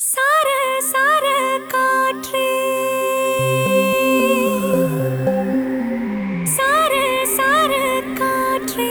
சார சார காற்றே சார சார காற்றே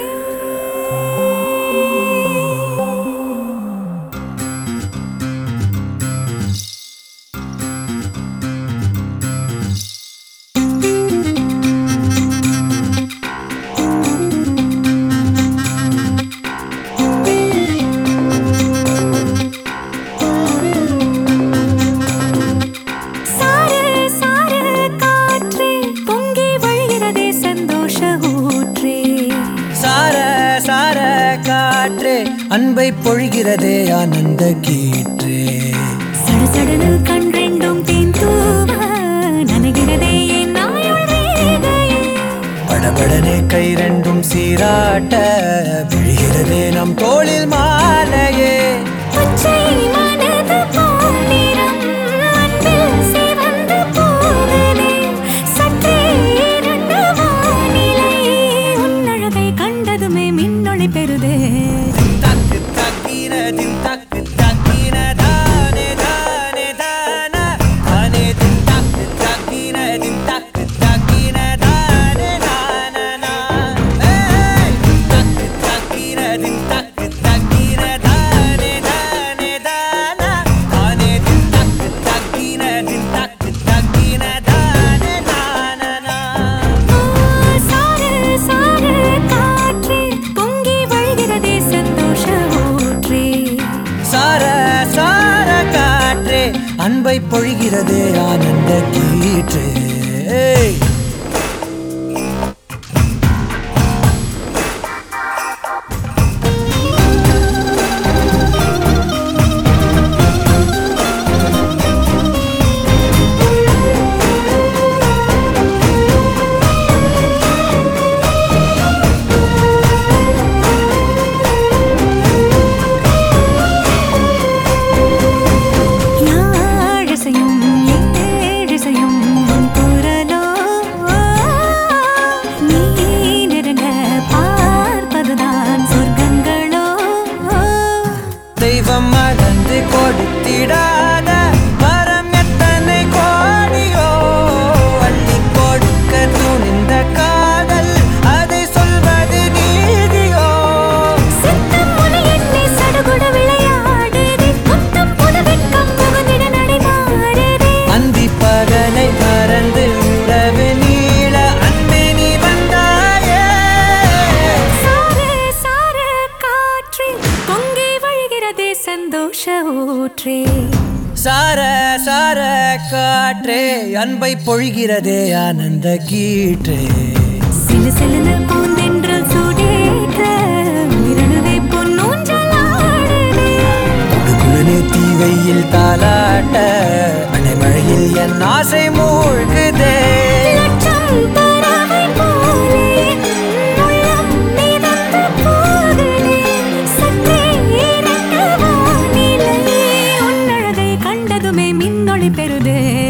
சார சார காற்றே பொங்கி வழிகிறதே சந்தோஷ ஊற்றே சார சார காற்றே அன்பை பொழிகிறதே ஆனந்த கீற்றே சடசடனு கண் ரெண்டும் தேன் தூவ நனைகிறதே என் நாயுள் ரேகையே படபடனே கை ரெண்டும் சீராட்ட விழுகிறதே நம் தோளில் மாலையே பச்சை மனது பொன்னிறம் அன்பில் சிவந்து போகுதே சற்றே இருண்ட வானிலை உன்னழகை கண்டதுமே மின்னொளி பெறுதே தக்கு தக்கின தின் தக்கு தக்கின தானே தானே தானா தானே தின் தக்கு தக்கின தின் தக்கு தக்கின தானே தானா ஏய் தின் தக்கு தக்கின தின் தக்கு தக்கின தானே தானே தானா தானே தின் தக்கு தக்கின தின் தக்கு தக்கின தானே தானா சார சார காற்றே பொங்கி வழிகிறதே சந்தோஷ ஊற்றே சார சார காற்றே அன்பை பொழிகிறதே ஆனந்த கீற்றே ஏய். யாழிசையும் ஏழிசையும் உன் குரலோ நீ நெருங்க பார்ப்பதுதான் சொர்க்கங்களோ தெய்வம் மறந்து கொடுத்திடாத வரம் எத்தனை கோடியோ அள்ளி கொடுக்க துணிந்த காதல் அதை சொல்வது நீதியோ சித்தம் முனை என்னை சடுகுடு விளையாடுதே முத்தம் புது வெட்கம் புகுந்திட நடைமாறுதே அந்தி பகலை மறந்து உறவு நீள அன்பே நீ வந்தாயே சார சார காற்றே பொங்கி வழிகிறதே சந்தோஷ ஊற்றே சார சார காற்றே அன்பை பொழிகிறதே ஆனந்த கீற்றே சிலு சிலுன பூந்தென்றல் சூடேற்ற உயிரணுவே பொன்னூஞ்சலாடுதே குழுகுழுனே தீவையில் தாலாட்ட அடைமழையில் என் ஆசை மூழ்குதே லட்சம் பறவை போலே என் உள்ளம் மிதந்து போகுதே. சற்றே இருண்ட வானிலை உன்னழகை கண்டதுமே மின்னொளி பெறுதே